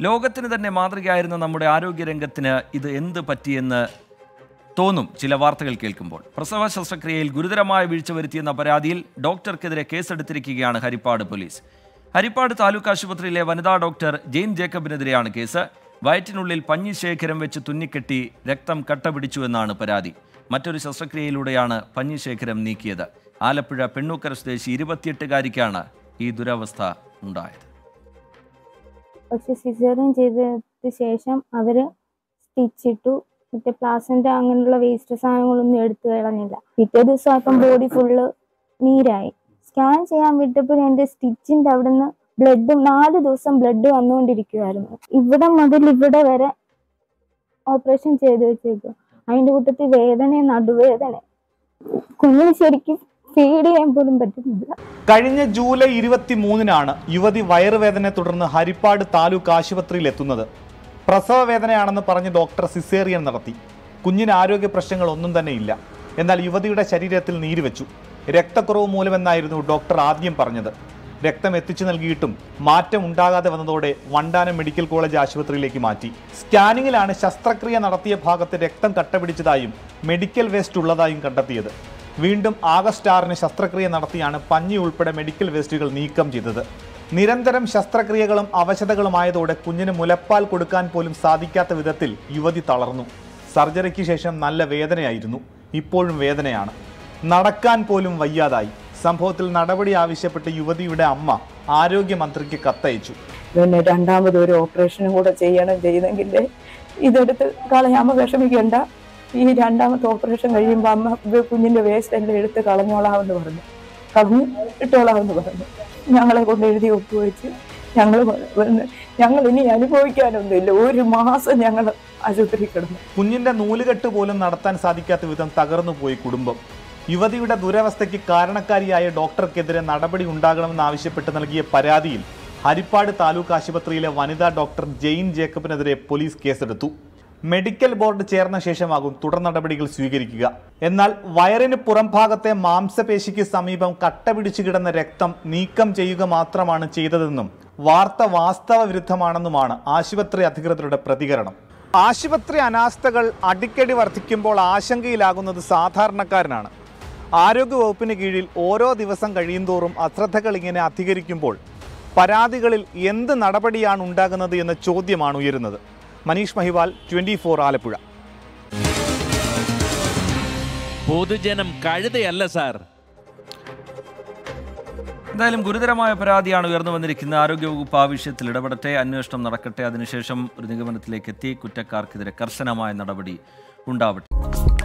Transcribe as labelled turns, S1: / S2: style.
S1: ലോകത്തിന് തന്നെ മാതൃകയായിരുന്ന നമ്മുടെ ആരോഗ്യരംഗത്തിന് ഇത് എന്ത് പറ്റിയെന്ന് തോന്നും ചില വാർത്തകൾ കേൾക്കുമ്പോൾ പ്രസവ ശസ്ത്രക്രിയയിൽ ഗുരുതരമായ വീഴ്ച വരുത്തിയെന്ന പരാതിയിൽ ഡോക്ടർക്കെതിരെ കേസെടുത്തിരിക്കുകയാണ് ഹരിപ്പാട് പോലീസ് ഹരിപ്പാട് താലൂക്ക് ആശുപത്രിയിലെ വനിതാ ഡോക്ടർ ജെയിൻ ജേക്കബിനെതിരെയാണ് കേസ് വയറ്റിനുള്ളിൽ പഞ്ഞിശേഖരം വെച്ച് തുന്നിക്കെട്ടി രക്തം കട്ട പിടിച്ചുവെന്നാണ് പരാതി മറ്റൊരു ശസ്ത്രക്രിയയിലൂടെയാണ് പഞ്ഞിശേഖരം നീക്കിയത് ആലപ്പുഴ പെണ്ണൂക്കര സ്വദേശി ഇരുപത്തിയെട്ടുകാരിക്കാണ് ഈ ദുരവസ്ഥ ഉണ്ടായത്
S2: പക്ഷെ സിസേറിയൻ ചെയ്തതിന് ശേഷം അവര് സ്റ്റിച്ച് ഇട്ടു മറ്റേ പ്ലാസന്റെ അങ്ങനെയുള്ള വേസ്റ്റ് സാധനങ്ങളൊന്നും എടുത്തു കളഞ്ഞില്ല പിറ്റേ ദിവസം ആയപ്പം ബോഡി ഫുള്ള് നീരായി സ്കാൻ ചെയ്യാൻ വിട്ടപ്പോൾ എന്റെ സ്റ്റിച്ചിന്റെ അവിടുന്ന് ബ്ലഡ് നാല് ദിവസം ബ്ലഡ് വന്നുകൊണ്ടിരിക്കുമായിരുന്നു ഇവിടെ മുതൽ ഇവിടെ വരെ ഓപ്പറേഷൻ ചെയ്ത് വെച്ചേക്കും അതിന്റെ കൂട്ടത്തിൽ വേദന നടുവേദന കുഞ്ഞിന് ശരിക്കും ഫീഡ് ചെയ്യാൻ പോലും പറ്റുന്നില്ല
S3: കഴിഞ്ഞ ജൂലൈ ഇരുപത്തി മൂന്നിനാണ് യുവതി വയറുവേദനയെ തുടർന്ന് ഹരിപ്പാട് താലൂക്ക് ആശുപത്രിയിൽ എത്തുന്നത് പ്രസവ വേദനയാണെന്ന് പറഞ്ഞ് ഡോക്ടർ സിസേറിയൻ നടത്തി കുഞ്ഞിന് ആരോഗ്യ പ്രശ്നങ്ങൾ ഒന്നും തന്നെ ഇല്ല എന്നാൽ യുവതിയുടെ ശരീരത്തിൽ നീര് വെച്ചു രക്തക്കുറവ് മൂലമെന്നായിരുന്നു ഡോക്ടർ ആദ്യം പറഞ്ഞത് രക്തം എത്തിച്ചു നൽകിയിട്ടും മാറ്റം ഉണ്ടാകാതെ വന്നതോടെ വണ്ടാനം മെഡിക്കൽ കോളേജ് ആശുപത്രിയിലേക്ക് മാറ്റി സ്കാനിങ്ങിലാണ് ശസ്ത്രക്രിയ നടത്തിയ ഭാഗത്ത് രക്തം കട്ടപിടിച്ചതായും മെഡിക്കൽ വേസ്റ്റ് ഉള്ളതായും കണ്ടെത്തിയത് വീണ്ടും ആഗസ്റ്റ് ആറിന് ശസ്ത്രക്രിയ നടത്തിയാണ് പഞ്ഞി ഉൾപ്പെടെ മെഡിക്കൽ വേസ്റ്റുകൾ നീക്കം ചെയ്തത് നിരന്തരം ശസ്ത്രക്രിയകളും അവശതകളുമായതോടെ കുഞ്ഞിന് മുലപ്പാൽ കൊടുക്കാൻ പോലും സാധിക്കാത്ത വിധത്തിൽ യുവതി തളർന്നു സർജറിക്ക് ശേഷം നല്ല വേദനയായിരുന്നു ഇപ്പോഴും വേദനയാണ് നടക്കാൻ പോലും വയ്യാതായി സംഭവത്തിൽ നടപടി ആവശ്യപ്പെട്ട് യുവതിയുടെ അമ്മ ആരോഗ്യമന്ത്രിക്ക് കത്തയച്ചു
S4: പിന്നെ രണ്ടാമത് ഒരു ഓപ്പറേഷനും കൂടെ ചെയ്യണം ചെയ്തെങ്കിൽ ഇതെടുത്ത് കളയാമ വിഷമിക്കണ്ട ഈ രണ്ടാമത്തെ ഓപ്പറേഷൻ കഴിയുമ്പോൾ അമ്മ ഇത് കുഞ്ഞിന്റെ വേസ്റ്റ് എല്ലാം എടുത്ത് കളഞ്ഞോളാമെന്ന് പറഞ്ഞു കളഞ്ഞ് ഇട്ടോളാമെന്ന് പറഞ്ഞു ഞങ്ങളെ കൊണ്ട് എഴുതി ഒപ്പുവെച്ച് ഞങ്ങൾ ഞങ്ങൾ ഇനി അനുഭവിക്കാനൊന്നുമില്ല ഒരു മാസം ഞങ്ങൾ ആശുപത്രി കിടന്നു
S3: കുഞ്ഞിന്റെ നൂലുകെട്ട് പോലും നടത്താൻ സാധിക്കാത്ത വിധം തകർന്നു പോയി കുടുംബം യുവതിയുടെ ദുരവസ്ഥയ്ക്ക് കാരണക്കാരിയായ ഡോക്ടർക്കെതിരെ നടപടി ഉണ്ടാകണമെന്ന് ആവശ്യപ്പെട്ട് നൽകിയ പരാതിയിൽ ഹരിപ്പാട് താലൂക്ക് ആശുപത്രിയിലെ വനിതാ ഡോക്ടർ ജെയിൻ ജേക്കബിനെതിരെ പോലീസ് കേസെടുത്തു മെഡിക്കൽ ബോർഡ് ചേർന്ന ശേഷമാകും തുടർ നടപടികൾ സ്വീകരിക്കുക എന്നാൽ വയറിന് പുറംഭാഗത്തെ മാംസപേശിക്ക് സമീപം കട്ട പിടിച്ചു കിടന്ന രക്തം നീക്കം ചെയ്യുക മാത്രമാണ് ചെയ്തതെന്നും വാർത്ത വാസ്തവ വിരുദ്ധമാണെന്നുമാണ് ആശുപത്രി അധികൃതരുടെ പ്രതികരണം ആശുപത്രി അനാസ്ഥകൾ അടിക്കടി വർദ്ധിക്കുമ്പോൾ ആശങ്കയിലാകുന്നത് സാധാരണക്കാരനാണ് ആരോഗ്യവകുപ്പിന് കീഴിൽ ഓരോ ദിവസം കഴിയുന്തോറും അശ്രദ്ധകൾ ഇങ്ങനെ അധികരിക്കുമ്പോൾ പരാതികളിൽ എന്ത് നടപടിയാണ് ഉണ്ടാകുന്നത് എന്ന ചോദ്യമാണ് ഉയരുന്നത് മനീഷ് മഹിവാൽ ട്വൻറ്റി ഫോർ ആലപ്പുഴ
S5: പൊതുജനം കഴുതയല്ല സാർ
S1: എന്തായാലും ഗുരുതരമായ പരാതിയാണ് ഉയർന്നു വന്നിരിക്കുന്നത് ആരോഗ്യവകുപ്പ് ആ വിഷയത്തിൽ ഇടപെടട്ടെ അന്വേഷണം നടക്കട്ടെ അതിനുശേഷം ഒരു നിഗമനത്തിലേക്ക് എത്തി കുറ്റക്കാർക്കെതിരെ കർശനമായ നടപടി ഉണ്ടാവട്ടെ